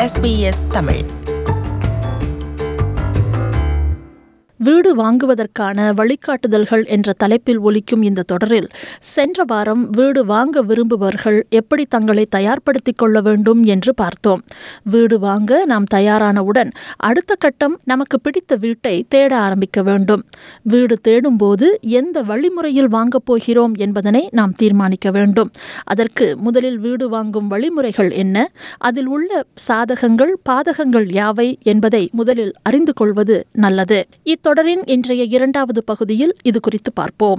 SBS Tamil வீடு வாங்குவதற்கான வழிகாட்டுதல்கள் என்ற தலைப்பில் ஒலிக்கும் இந்த தொடரில் சென்ற வாரம் வீடு வாங்க விரும்புபவர்கள் எப்படி தங்களை தயார்படுத்திக் கொள்ள வேண்டும் என்று பார்த்தோம் வீடு வாங்க நாம் தயாரானவுடன் அடுத்த கட்டம் நமக்கு பிடித்த வீட்டை தேட ஆரம்பிக்க வேண்டும் வீடு தேடும்போது எந்த வழிமுறையில் வாங்கப் போகிறோம் என்பதனை நாம் தீர்மானிக்க வேண்டும் அதற்கு முதலில் வீடு வாங்கும் வழிமுறைகள் என்ன அதில் உள்ள சாதகங்கள் பாதகங்கள் யாவை என்பதை முதலில் அறிந்து கொள்வது நல்லது இத்தொடரின் இன்றைய இரண்டாவது பகுதியில் இது குறித்து பார்ப்போம்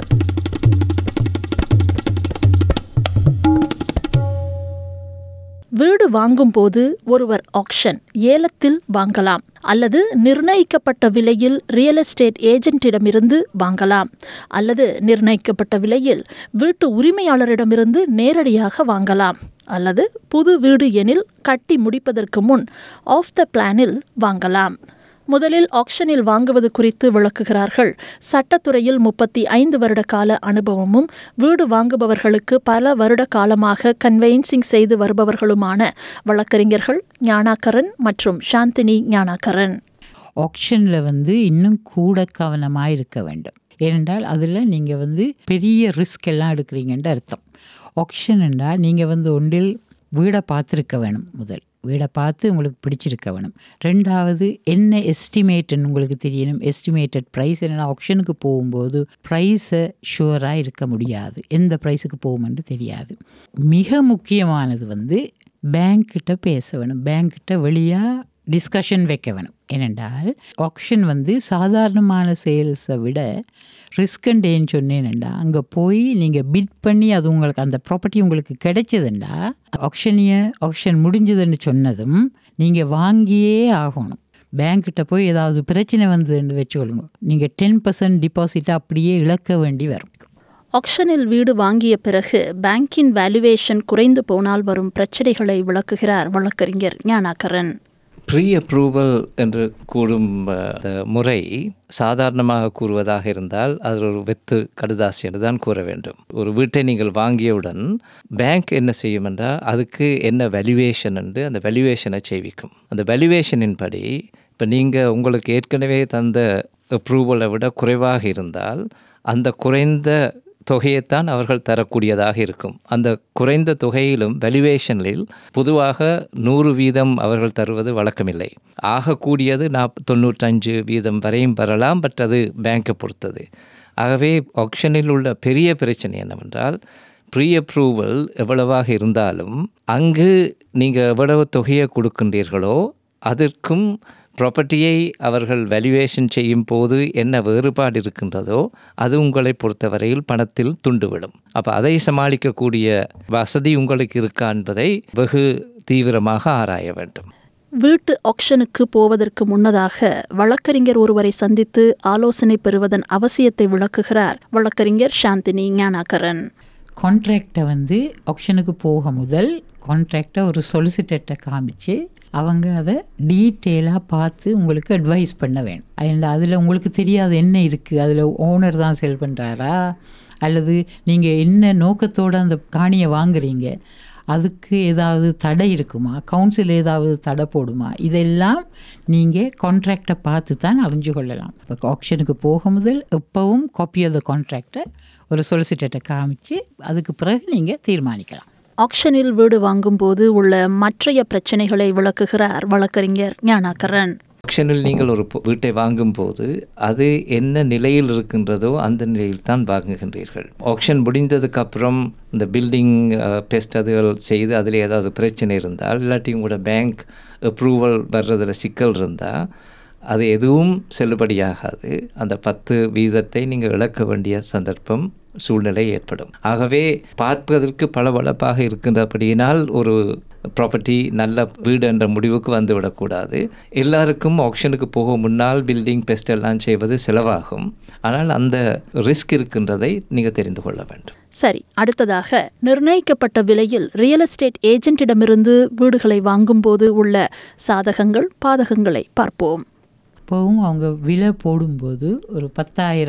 வீடு வாங்கும்போது ஒருவர் ஆக்ஷன் ஏலத்தில் வாங்கலாம் அல்லது நிர்ணயிக்கப்பட்ட விலையில் ரியல் எஸ்டேட் ஏஜென்ட்டிடமிருந்து வாங்கலாம் அல்லது நிர்ணயிக்கப்பட்ட விலையில் வீட்டு உரிமையாளரிடமிருந்து நேரடியாக வாங்கலாம் அல்லது புது வீடு எனில் கட்டி முடிப்பதற்கு முன் ஆஃப் த பிளானில் வாங்கலாம் முதலில் ஆக்ஷனில் வாங்குவது குறித்து விளக்குகிறார்கள் சட்டத்துறையில் முப்பத்தி ஐந்து வருட கால அனுபவமும் வீடு வாங்குபவர்களுக்கு பல வருட காலமாக கன்வெயின்சிங் செய்து வருபவர்களுமான வழக்கறிஞர்கள் ஞானாகரன் மற்றும் சாந்தினி ஞானாகரன் ஆக்ஷனில் வந்து இன்னும் கூட கவனமாக இருக்க வேண்டும் ஏனென்றால் அதில் நீங்கள் வந்து பெரிய ரிஸ்க் எல்லாம் எடுக்கிறீங்கன்ட்டு அர்த்தம் ஆக்ஷன் என்றால் நீங்கள் வந்து ஒன்றில் வீடை பார்த்துருக்க வேணும் முதல் வீடை பார்த்து உங்களுக்கு பிடிச்சிருக்க வேணும் ரெண்டாவது என்ன எஸ்டிமேட்டுன்னு உங்களுக்கு தெரியணும் எஸ்டிமேட்டட் ப்ரைஸ் என்னென்னா ஆப்ஷனுக்கு போகும்போது ப்ரைஸை ஷுவராக இருக்க முடியாது எந்த ப்ரைஸுக்கு போகுமென்று தெரியாது மிக முக்கியமானது வந்து பேங்க்கிட்ட பேச வேணும் பேங்க்கிட்ட வெளியாக டிஸ்கஷன் வைக்க வேணும் ஏனென்றால் ஆக்ஷன் வந்து சாதாரணமான சேல்ஸை விட ரிஸ்கண்டேன்னு சொன்னேன்டா அங்கே போய் நீங்கள் பிட் பண்ணி அது உங்களுக்கு அந்த ப்ராப்பர்ட்டி உங்களுக்கு கிடைச்சதுண்டா ஆக்ஷனிய ஆக்ஷன் முடிஞ்சதுன்னு சொன்னதும் நீங்கள் வாங்கியே ஆகணும் பேங்க்கிட்ட போய் ஏதாவது பிரச்சனை வந்ததுன்னு வச்சுக்கொள்ளுங்க நீங்கள் டென் பர்சன்ட் டிபாசிட்டை அப்படியே இழக்க வேண்டி வரும் ஆக்ஷனில் வீடு வாங்கிய பிறகு பேங்கின் வேல்யூவேஷன் குறைந்து போனால் வரும் பிரச்சனைகளை விளக்குகிறார் வழக்கறிஞர் ஞானாகரன் ப்ரீ அப்ரூவல் என்று கூறும் அந்த முறை சாதாரணமாக கூறுவதாக இருந்தால் அது ஒரு வெத்து கடுதாசி என்று தான் கூற வேண்டும் ஒரு வீட்டை நீங்கள் வாங்கியவுடன் பேங்க் என்ன செய்யும் என்றால் அதுக்கு என்ன வேல்யூவேஷன் என்று அந்த வேல்யூவேஷனை செய்விக்கும் அந்த வேல்யூவேஷனின் படி இப்போ நீங்கள் உங்களுக்கு ஏற்கனவே தந்த அப்ரூவலை விட குறைவாக இருந்தால் அந்த குறைந்த தொகையைத்தான் அவர்கள் தரக்கூடியதாக இருக்கும் அந்த குறைந்த தொகையிலும் வேல்யூவேஷனில் பொதுவாக நூறு வீதம் அவர்கள் தருவது வழக்கமில்லை ஆகக்கூடியது நாப் தொண்ணூற்றஞ்சு வீதம் வரையும் வரலாம் பட் அது பேங்கை பொறுத்தது ஆகவே ஆக்ஷனில் உள்ள பெரிய பிரச்சனை என்னவென்றால் ப்ரீ அப்ரூவல் எவ்வளவாக இருந்தாலும் அங்கு நீங்கள் எவ்வளவு தொகையை கொடுக்கின்றீர்களோ அதற்கும் ப்ராப்பர்ட்டியை அவர்கள் வேல்யூவேஷன் செய்யும் போது என்ன வேறுபாடு இருக்கின்றதோ அது உங்களை பொறுத்தவரையில் பணத்தில் துண்டுவிடும் அப்போ அதை சமாளிக்கக்கூடிய வசதி உங்களுக்கு இருக்கா என்பதை வெகு தீவிரமாக ஆராய வேண்டும் வீட்டு ஆக்ஷனுக்கு போவதற்கு முன்னதாக வழக்கறிஞர் ஒருவரை சந்தித்து ஆலோசனை பெறுவதன் அவசியத்தை விளக்குகிறார் வழக்கறிஞர் சாந்தினி ஞானாகரன் கான்ட்ராக்டை வந்து ஆப்ஷனுக்கு போக முதல் கான்ட்ராக்டை ஒரு சொலிசிட்டர்கிட்ட காமிச்சு அவங்க அதை டீட்டெயிலாக பார்த்து உங்களுக்கு அட்வைஸ் பண்ண வேணும் அதில் அதில் உங்களுக்கு தெரியாது என்ன இருக்குது அதில் ஓனர் தான் செல் பண்ணுறாரா அல்லது நீங்கள் என்ன நோக்கத்தோடு அந்த காணியை வாங்குறீங்க அதுக்கு ஏதாவது தடை இருக்குமா கவுன்சில் ஏதாவது தடை போடுமா இதெல்லாம் நீங்கள் கான்ட்ராக்டை பார்த்து தான் அறிஞ்சு கொள்ளலாம் இப்போ ஆப்ஷனுக்கு போக முதல் எப்போவும் காப்பி ஆஃப் த கான்ட்ராக்டை ஒரு சொலிசிட்டர்கிட்ட காமிச்சு அதுக்கு பிறகு நீங்கள் தீர்மானிக்கலாம் ஆக்ஷனில் வீடு வாங்கும்போது உள்ள மற்றைய பிரச்சனைகளை விளக்குகிறார் வழக்கறிஞர் ஞானாகரன் ஆக்ஷனில் நீங்கள் ஒரு பொ- வீட்டை வாங்கும்போது அது என்ன நிலையில் இருக்கின்றதோ அந்த நிலையில் தான் வாங்குகின்றீர்கள் ஆக்ஷன் முடிந்ததுக்கு அப்புறம் இந்த பில்டிங் பெஸ்ட் அதுகள் செய்து அதில் ஏதாவது பிரச்சனை இருந்தால் இல்லாட்டி உங்களோட பேங்க் அப்ரூவல் வர்றதில் சிக்கல் இருந்தால் அது எதுவும் செல்லுபடியாகாது அந்த பத்து வீதத்தை நீங்கள் இழக்க வேண்டிய சந்தர்ப்பம் சூழ்நிலை ஏற்படும் ஆகவே பார்ப்பதற்கு பளபளப்பாக இருக்கின்றபடியினால் ஒரு ப்ராப்பர்ட்டி நல்ல வீடு என்ற முடிவுக்கு வந்துவிடக்கூடாது எல்லாருக்கும் ஆக்ஷனுக்கு போக முன்னால் பில்டிங் பெஸ்ட் எல்லாம் செய்வது செலவாகும் ஆனால் அந்த ரிஸ்க் இருக்கின்றதை நீங்கள் தெரிந்து கொள்ள வேண்டும் சரி அடுத்ததாக நிர்ணயிக்கப்பட்ட விலையில் ரியல் எஸ்டேட் ஏஜென்ட்டிடமிருந்து வீடுகளை வாங்கும்போது உள்ள சாதகங்கள் பாதகங்களை பார்ப்போம் இப்போவும் அவங்க விலை போடும்போது ஒரு பத்தாயிரம்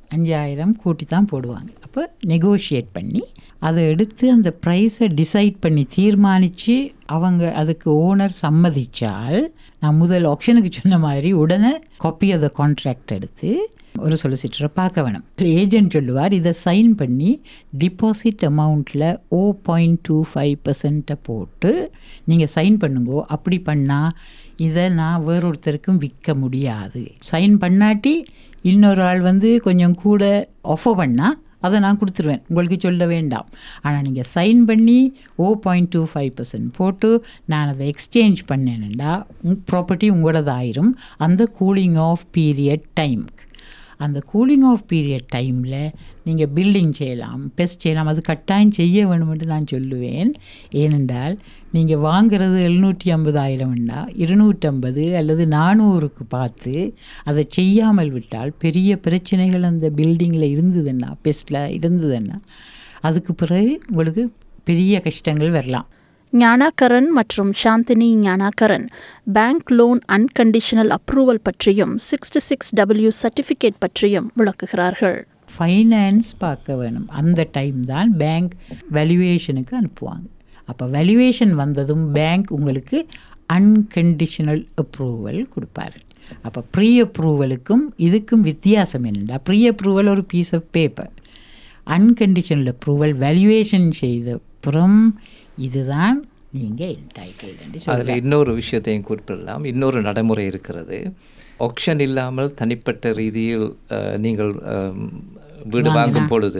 அஞ்சாயிரம் கூட்டி தான் போடுவாங்க அப்போ நெகோஷியேட் பண்ணி அதை எடுத்து அந்த ப்ரைஸை டிசைட் பண்ணி தீர்மானித்து அவங்க அதுக்கு ஓனர் சம்மதிச்சால் நான் முதல் ஆப்ஷனுக்கு சொன்ன மாதிரி உடனே காப்பி ஆஃப் த கான்ட்ராக்ட் எடுத்து ஒரு சொலிசிட்டரை பார்க்க வேணும் ஏஜென்ட் சொல்லுவார் இதை சைன் பண்ணி டிபாசிட் அமௌண்ட்டில் ஓ பாயிண்ட் டூ ஃபைவ் பர்சன்ட்டை போட்டு நீங்கள் சைன் பண்ணுங்கோ அப்படி பண்ணால் இதை நான் வேறொருத்தருக்கும் விற்க முடியாது சைன் பண்ணாட்டி இன்னொரு ஆள் வந்து கொஞ்சம் கூட ஆஃபர் பண்ணால் அதை நான் கொடுத்துருவேன் உங்களுக்கு சொல்ல வேண்டாம் ஆனால் நீங்கள் சைன் பண்ணி O point two five percent போட்டு நான் அதை எக்ஸ்சேஞ்ச் பண்ணேன்டா ப்ராப்பர்ட்டி உங்களோடது ஆயிரும் அந்த கூலிங் ஆஃப் பீரியட் டைமுக்கு அந்த கூலிங் ஆஃப் பீரியட் டைமில் நீங்கள் பில்டிங் செய்யலாம் பெஸ்ட் செய்யலாம் அது கட்டாயம் செய்ய வேணுமென்று நான் சொல்லுவேன் ஏனென்றால் நீங்கள் வாங்குறது எழுநூற்றி ஐம்பதாயிரம்னா இருநூற்றம்பது அல்லது நானூறுக்கு பார்த்து அதை செய்யாமல் விட்டால் பெரிய பிரச்சனைகள் அந்த பில்டிங்கில் இருந்ததுன்னா பெஸ்ட்டில் இருந்ததுன்னா அதுக்கு பிறகு உங்களுக்கு பெரிய கஷ்டங்கள் வரலாம் ஞானாகரன் மற்றும் Chandini Gnanakaran bank loan unconditional approval பற்றியும் சிக்ஸ்டி சிக்ஸ் டபிள்யூ சர்டிஃபிகேட் பற்றியும் விளக்குகிறார்கள் ஃபைனான்ஸ் பார்க்க வேணும் அந்த டைம் தான் பேங்க் வேல்யூவேஷனுக்கு அனுப்புவாங்க அப்போ வேல்யூவேஷன் வந்ததும் பேங்க் உங்களுக்கு அன்கண்டிஷனல் அப்ரூவல் கொடுப்பாரு அப்போ ப்ரீ அப்ரூவலுக்கும் இதுக்கும் வித்தியாசம் என்னென்னா ப்ரீ அப்ரூவல் ஒரு piece of paper unconditional approval valuation செய்த அப்புறம் இதுதான் நீங்கள் என்டைட்டில்டு அதில் சொல்லலாம் இன்னொரு விஷயத்தையும் குறிப்பிடலாம் இன்னொரு நடைமுறை இருக்கிறது ஆக்ஷன் இல்லாமல் தனிப்பட்ட ரீதியில் அஹ், நீங்கள் அஹ், வீடு வாங்கும் பொழுது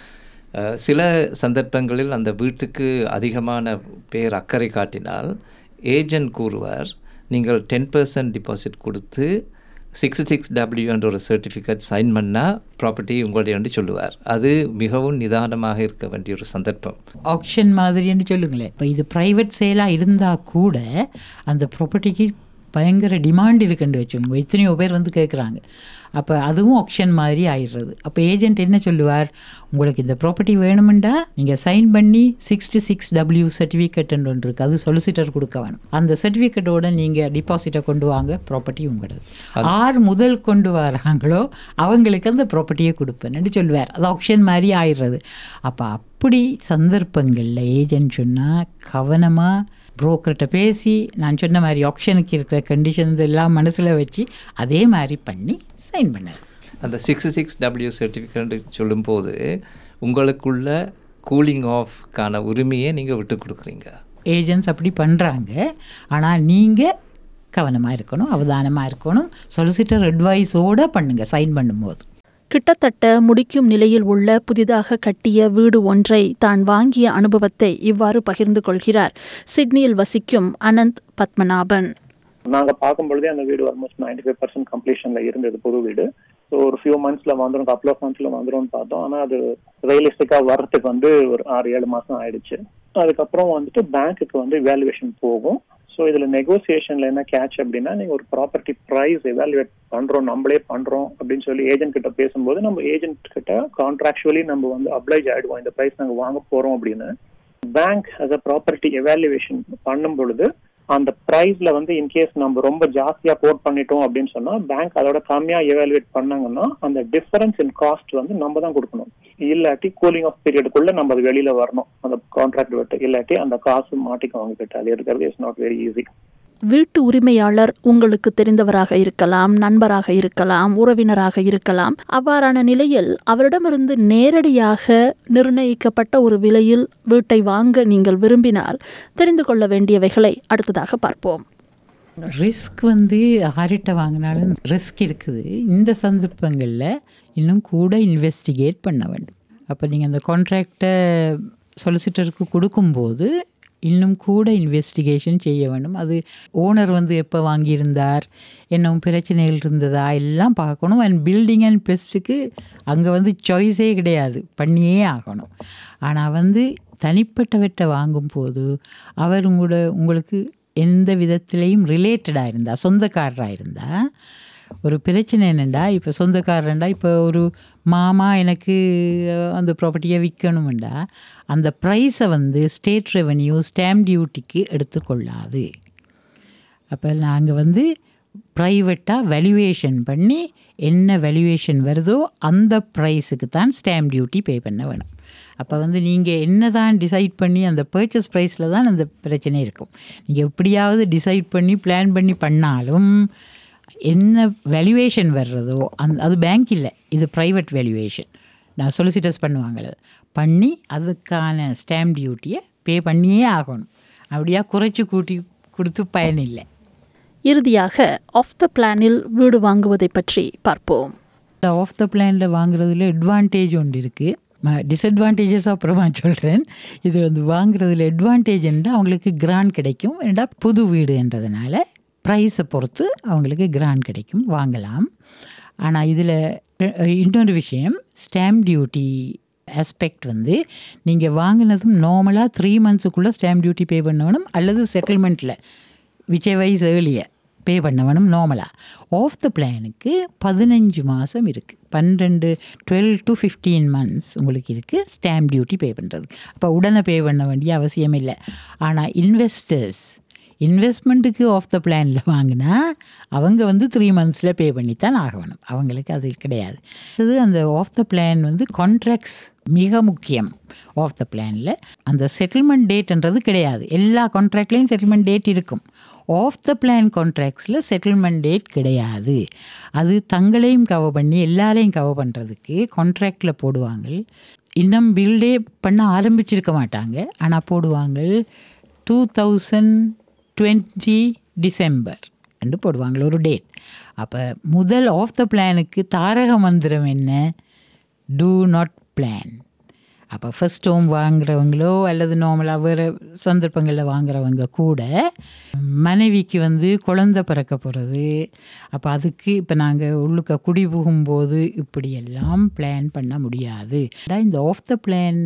அஹ், சில சந்தர்ப்பங்களில் அந்த வீட்டுக்கு அதிகமான பேர் அக்கறை காட்டினால் ஏஜென்ட் கூறுவார் நீங்கள் டென் பர்சன்ட் டிபாசிட் கொடுத்து சிக்ஸ் சிக்ஸ் டபிள்யூ என்ற ஒரு சர்டிஃபிகேட் சைன் பண்ணால் ப்ராப்பர்ட்டி உங்களுடைய சொல்லுவார் அது மிகவும் நிதானமாக இருக்க வேண்டிய ஒரு சந்தர்ப்பம் ஆக்ஷன் மாதிரின்னு சொல்லுங்களேன் இப்போ இது ப்ரைவேட் சேலாக இருந்தால் கூட அந்த ப்ராப்பர்ட்டிக்கு பயங்கர டிமாண்ட் இருக்குன்னு வச்சுக்கோங்க எத்தனையோ பேர் வந்து கேட்குறாங்க அப்போ அதுவும் ஆக்ஷன் மாதிரி ஆயிடுறது அப்போ ஏஜென்ட் என்ன சொல்லுவார் உங்களுக்கு இந்த ப்ராப்பர்ட்டி வேணுமெண்டா நீங்கள் சைன் பண்ணி சிக்ஸ்டி சிக்ஸ் டபிள்யூ சர்டிஃபிகேட்னு ஒன்று இருக்குது அது சொலிசிட்டர் கொடுக்க வேணும் அந்த சர்டிஃபிகேட்டோட நீங்கள் டிபாசிட்டை கொண்டு வாங்க ப்ராப்பர்ட்டி உங்களது ஆர் முதல் கொண்டு வராங்களோ அவங்களுக்கு அந்த ப்ராப்பர்ட்டியை கொடுப்பேன்னு சொல்லுவார் அது ஆப்ஷன் மாதிரி ஆயிடுறது அப்போ அப்படி சந்தர்ப்பங்களில் ஏஜென்ட் சொன்னால் கவனமாக புரோக்கர்கிட்ட பேசி நான் சொன்ன மாதிரி ஆப்ஷனுக்கு இருக்கிற கண்டிஷன்ஸ் எல்லாம் மனசில் வச்சு அதே மாதிரி பண்ணி சைன் பண்ணலாம் அந்த சிக்ஸ் சிக்ஸ் டபிள்யூ சர்டிஃபிகேட் சொல்லும்போது உங்களுக்குள்ள கூலிங் ஆஃப்கான உரிமையை நீங்கள் விட்டு கொடுக்குறீங்க ஏஜென்ட்ஸ் அப்படி பண்ணுறாங்க ஆனால் நீங்கள் கவனமாக இருக்கணும் அவதானமாக இருக்கணும் சொலிசிட்டர் அட்வைஸோடு பண்ணுங்கள் சைன் பண்ணும்போது கிட்டத்தட்ட முடிக்கும் நிலையில் உள்ள புதிதாக கட்டிய வீடு ஒன்றை தான் வாங்கிய அனுபவத்தை இவ்வாறு பகிர்ந்து கொள்கிறார் சிட்னியில் வசிக்கும் அனந்த் பத்மநாபன் நாங்க பார்க்கும் பொழுதே அந்த வீடு ஆல்மோஸ்ட் நைன்டி ஃபைவ் பர்சன்ட் கம்ப்ளீஷன்ல இருந்தது புது வீடு ஸோ ஒரு ஃபியூ மந்த்ஸ்ல வந்துடும் கப்பல் ஆஃப் மந்த்ஸ்ல வந்துரும்னு பார்த்தோம் ஆனா அது ரியலிஸ்டிக்கா வர்றதுக்கு வந்து ஒரு ஆறு ஏழு மாசம் ஆயிடுச்சு அதுக்கப்புறம் வந்துட்டு பேங்க்குக்கு வந்து வேல்யூவேஷன் போகும் ஸோ இதுல நெகோசியேஷன்ல என்ன கேட்ச் அப்படின்னா நீங்க ஒரு ப்ராப்பர்ட்டி ப்ரைஸ் எவாலுவேட் பண்றோம் நம்மளே பண்றோம் அப்படின்னு சொல்லி ஏஜென்ட் கிட்ட பேசும்போது நம்ம ஏஜென்ட் கிட்ட கான்ட்ராக்சுவலி நம்ம வந்து அப்ளைஜ் ஆயிடுவோம் இந்த ப்ரைஸ் நாங்க வாங்க போறோம் அப்படின்னு bank as a property evaluation பண்ணும் பொழுது அந்த பிரைஸ்ல வந்து இன்கேஸ் நம்ம ரொம்ப ஜாஸ்தியா கோட் பண்ணிட்டோம் அப்படின்னு சொன்னா பேங்க் அதோட கம்மியா எவாலுவேட் பண்ணாங்கன்னா அந்த டிஃபரன்ஸ் இன் காஸ்ட் வந்து நம்ம தான் கொடுக்கணும் இல்லாட்டி கூலிங் ஆஃப் பீரியடுக்குள்ள நம்ம அது வெளியில வரணும் அந்த கான்ட்ராக்ட் விட்டு இல்லாட்டி அந்த காசு மாட்டிக்கும் அவங்க கிட்ட அது எடுக்கிறது இஸ் நாட் வெரி ஈஸி வீட்டு உரிமையாளர் உங்களுக்கு தெரிந்தவராக இருக்கலாம் நண்பராக இருக்கலாம் உறவினராக இருக்கலாம் அவ்வாறான நிலையில் அவரிடமிருந்து நேரடியாக நிர்ணயிக்கப்பட்ட ஒரு விலையில் வீட்டை வாங்க நீங்கள் விரும்பினால் தெரிந்து கொள்ள வேண்டியவைகளை அடுத்ததாக பார்ப்போம் ரிஸ்க் வந்து யார்கிட்ட வாங்கினாலும் ரிஸ்க் இருக்குது இந்த சந்தர்ப்பங்களில் இன்னும் கூட இன்வெஸ்டிகேட் பண்ண வேண்டும் அப்போ நீங்கள் அந்த கான்ட்ராக்டை சொலிசிட்டருக்கு கொடுக்கும்போது இன்னும் கூட இன்வெஸ்டிகேஷன் செய்ய வேண்டும் அது ஓனர் வந்து எப்போ வாங்கியிருந்தார் என்னவும் பிரச்சனைகள் இருந்ததா எல்லாம் பார்க்கணும் அண்ட் பில்டிங் அண்ட் பெஸ்ட்டுக்கு அங்கே வந்து சாய்ஸே கிடையாது பண்ணியே ஆகணும் ஆனால் வந்து தனிப்பட்டவற்றை வாங்கும்போது அவர் உங்களோட உங்களுக்கு எந்த விதத்திலையும் ரிலேட்டடாக இருந்தால் சொந்தக்காரராக இருந்தால் ஒரு பிரச்சனை என்னெண்டா இப்போ சொந்தக்காரன்டா இப்போ ஒரு மாமா எனக்கு அஹ், அந்த ப்ராப்பர்ட்டியை விற்கணுமெண்டா அந்த ப்ரைஸை வந்து ஸ்டேட் ரெவென்யூ ஸ்டாம்ப் டியூட்டிக்கு எடுத்துக்கொள்ளாது அப்போ நாங்கள் வந்து ப்ரைவேட்டாக வேல்யூவேஷன் பண்ணி என்ன வேல்யூவேஷன் வருதோ அந்த ப்ரைஸுக்கு தான் ஸ்டாம்ப் டியூட்டி பே பண்ண வேணும் அப்போ வந்து நீங்கள் என்ன தான் டிசைட் பண்ணி அந்த பர்ச்சேஸ் ப்ரைஸில் தான் அந்த பிரச்சனை இருக்கும் நீங்கள் எப்படியாவது டிசைட் பண்ணி பிளான் பண்ணி பண்ணாலும் என்ன வேல்யூவேஷன் வர்றதோ அந் அது பேங்க் இல்லை இது ப்ரைவேட் வேல்யூவேஷன் நான் சொலிசிட்டர்ஸ் பண்ணுவாங்களது பண்ணி அதுக்கான ஸ்டாம்ப் டியூட்டியை பே பண்ணியே ஆகணும் அப்படியா குறைச்சி கூட்டி கொடுத்து பயன் இல்லை இறுதியாக ஆஃப் த பிளானில் வீடு வாங்குவதை பற்றி பார்ப்போம் இந்த ஆஃப் த பிளானில் வாங்குறதுல அட்வான்டேஜ் ஒன்று இருக்குது டிஸ்அட்வான்டேஜஸ் அப்புறமா சொல்கிறேன் இது வந்து வாங்குறதுல அட்வான்டேஜ் என்றால் அவங்களுக்கு கிராண்ட் கிடைக்கும் ஏண்டா புது வீடுன்றதுனால ப்ரைஸை பொறுத்து அவங்களுக்கு கிராண்ட் கிடைக்கும் வாங்கலாம் ஆனால் இதில் இன்னொரு விஷயம் ஸ்டாம்ப் டியூட்டி ஆஸ்பெக்ட் வந்து நீங்கள் வாங்கினதும் நார்மலாக த்ரீ மந்த்ஸுக்குள்ளே ஸ்டாம்ப் டியூட்டி பே பண்ணணும் அல்லது செட்டில்மெண்ட்டில் விச் வைஸ் ஏர்லியர் பே பண்ணவனும் நார்மலாக ஆஃப் த பிளானுக்கு பதினஞ்சு மாதம் இருக்குது பன்னெண்டு டுவெல் டு ஃபிஃப்டீன் மந்த்ஸ் உங்களுக்கு இருக்குது ஸ்டாம்ப் டியூட்டி பே பண்ணுறது அப்போ உடனே பே பண்ண வேண்டிய அவசியம் இல்லை ஆனால் இன்வெஸ்டர்ஸ் இன்வெஸ்ட்மெண்ட்டுக்கு ஆஃப் த பிளானில் வாங்கினா அவங்க வந்து த்ரீ மந்த்ஸில் பே பண்ணித்தான் ஆகணும் அவங்களுக்கு அது கிடையாது அது அந்த ஆஃப் த பிளான் வந்து கான்ட்ராக்ட்ஸ் மிக முக்கியம் ஆஃப் த பிளானில் அந்த செட்டில்மெண்ட் டேட்ன்றது கிடையாது எல்லா கான்ட்ராக்ட்லேயும் செட்டில்மெண்ட் டேட் இருக்கும் ஆஃப் த பிளான் கான்ட்ராக்ட்ஸில் செட்டில்மெண்ட் டேட் கிடையாது அது தங்களையும் கவர் பண்ணி எல்லாரையும் கவர் பண்ணுறதுக்கு கான்ட்ராக்டில் போடுவாங்க இன்னும் பில்டே பண்ண ஆரம்பிச்சிருக்க மாட்டாங்க ஆனால் போடுவாங்க டூ தௌசண்ட் டுவெண்ட்டி டிசம்பர் என்று போடுவாங்க ஒரு டேட் அப்போ முதல் ஆஃப் த பிளானுக்கு தாரக மந்திரம் என்ன டூ நாட் பிளான் அப்போ ஃபஸ்ட் ஹோம் வாங்குறவங்களோ அல்லது நார்மலாக வேறு சந்தர்ப்பங்களில் வாங்குறவங்க கூட மனைவிக்கு வந்து குழந்த பிறக்க போகிறது அப்போ அதுக்கு இப்போ நாங்கள் உள்ளுக்க குடி புகும்போது இப்படியெல்லாம் பிளான் பண்ண முடியாது இந்த off the plan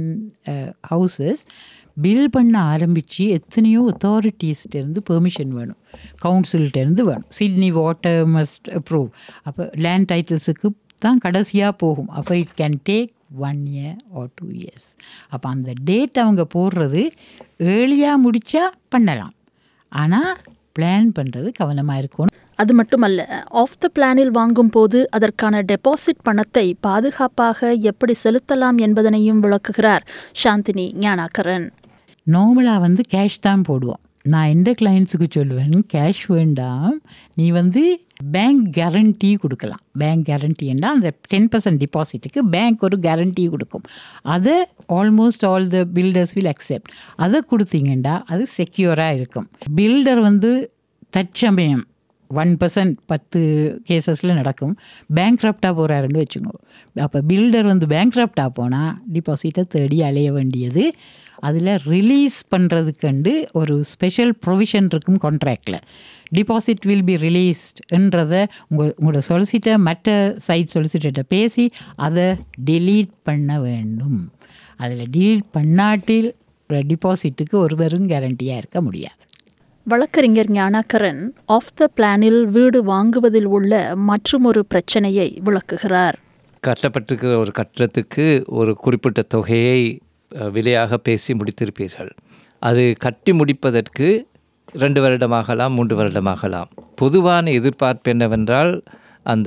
houses build பண்ண ஆரம்பித்து எத்தனையோ அத்தாரிட்டிஸ்டேருந்து பெர்மிஷன் வேணும் கவுன்சில்கிட்டேருந்து வேணும் சிட்னி வாட்டர் மஸ்ட் அப்ரூவ் அப்போ லேண்ட் டைட்டில்ஸுக்கு தான் கடைசியாக போகும் அப்போ it can take one year or two years அப்போ அந்த டேட் அவங்க போடுறது ஏர்லியாக முடித்தா பண்ணலாம் ஆனால் பிளான் பண்ணுறது கவனமாக இருக்கணும் அது மட்டுமல்ல ஆஃப் த பிளானில் வாங்கும் போது அதற்கான டெபாசிட் பணத்தை பாதுகாப்பாக எப்படி செலுத்தலாம் என்பதனையும் விளக்குகிறார் சாந்தினி ஞானாகரன் நார்மலாக வந்து கேஷ் தான் போடுவோம் நான் எந்த கிளைண்ட்ஸுக்கு சொல்லுவேன் கேஷ் வேண்டாம் நீ வந்து பேங்க் கேரண்டி கொடுக்கலாம் பேங்க் கேரண்டின்னா அந்த டென் பர்சன்ட் டிபாசிட்டுக்கு பேங்க் ஒரு கேரண்டி கொடுக்கும் அதை almost all the builders will accept அதை கொடுத்தீங்கன்னா அது செக்யூராக இருக்கும் பில்டர் வந்து தற்சமயம் ஒன் பர்சன்ட் பத்து கேசஸில் நடக்கும் பேங்க்ரப்டாக போகிறாருன்னு வச்சுக்கோ அப்போ பில்டர் வந்து பேங்க்ரப்டாக போனால் டிபாசிட்டை தேடி அலைய வேண்டியது அதில் ரிலீஸ் பண்ணுறதுக்கண்டு ஒரு ஸ்பெஷல் ப்ரொவிஷன் இருக்கும் கான்ட்ராக்டில் டிபாசிட் வில் பி ரிலீஸ்ட்ன்றதை உங்கள் உங்களோட சொலிசிட்டர் மற்ற சைட் சொலிசிட்டர்கிட்ட பேசி அதை டெலீட் பண்ண வேண்டும் அதில் டெலீட் பண்ணாட்டில் டிபாசிட்டுக்கு ஒருவரும் கேரண்டியாக இருக்க முடியாது வழக்கறிஞர் ஞானாகரன் ஆஃப் த பிளானில் வீடு வாங்குவதில் உள்ள மற்றுமொரு பிரச்சனையை விளக்குகிறார் கட்டப்பட்டிருக்கிற ஒரு கட்டடத்துக்கு ஒரு குறிப்பிட்ட தொகையை அஹ், விலையாக பேசி முடித்திருப்பீர்கள் அது கட்டி முடிப்பதற்கு ரெண்டு வருடமாகலாம் மூன்று வருடமாகலாம் பொதுவான எதிர்பார்ப்பு என்னவென்றால் அந்த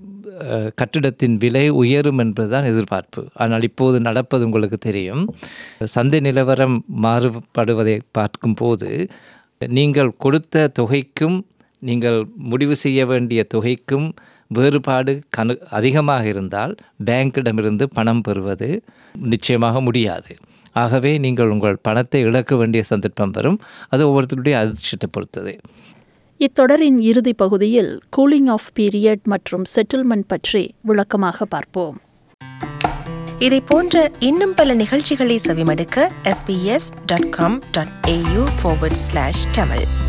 அஹ், கட்டிடத்தின் விலை உயரும் என்பதுதான் எதிர்பார்ப்பு ஆனால் இப்போது நடப்பது உங்களுக்கு தெரியும் சந்தை நிலவரம் மாறுபடுவதை பார்க்கும்போது நீங்கள் கொடுத்த தொகைக்கும் நீங்கள் முடிவு செய்ய வேண்டிய தொகைக்கும் வேறுபாடு கணு அதிகமாக இருந்தால் பேங்கிடமிருந்து பணம் பெறுவது நிச்சயமாக முடியாது ஆகவே நீங்கள் உங்கள் பணத்தை இழக்க வேண்டிய சந்தர்ப்பம் வரும் அது ஒவ்வொருத்தருடைய அதிர்ஷ்டத்தை பொறுத்தது இத்தொடரின் இறுதி பகுதியில் கூலிங் ஆஃப் பீரியட் மற்றும் செட்டில்மெண்ட் பற்றி விளக்கமாக பார்ப்போம் இதை போன்ற இன்னும் பல நிகழ்ச்சிகளை செவிமடுக்க sbs.com.au forward slash tamil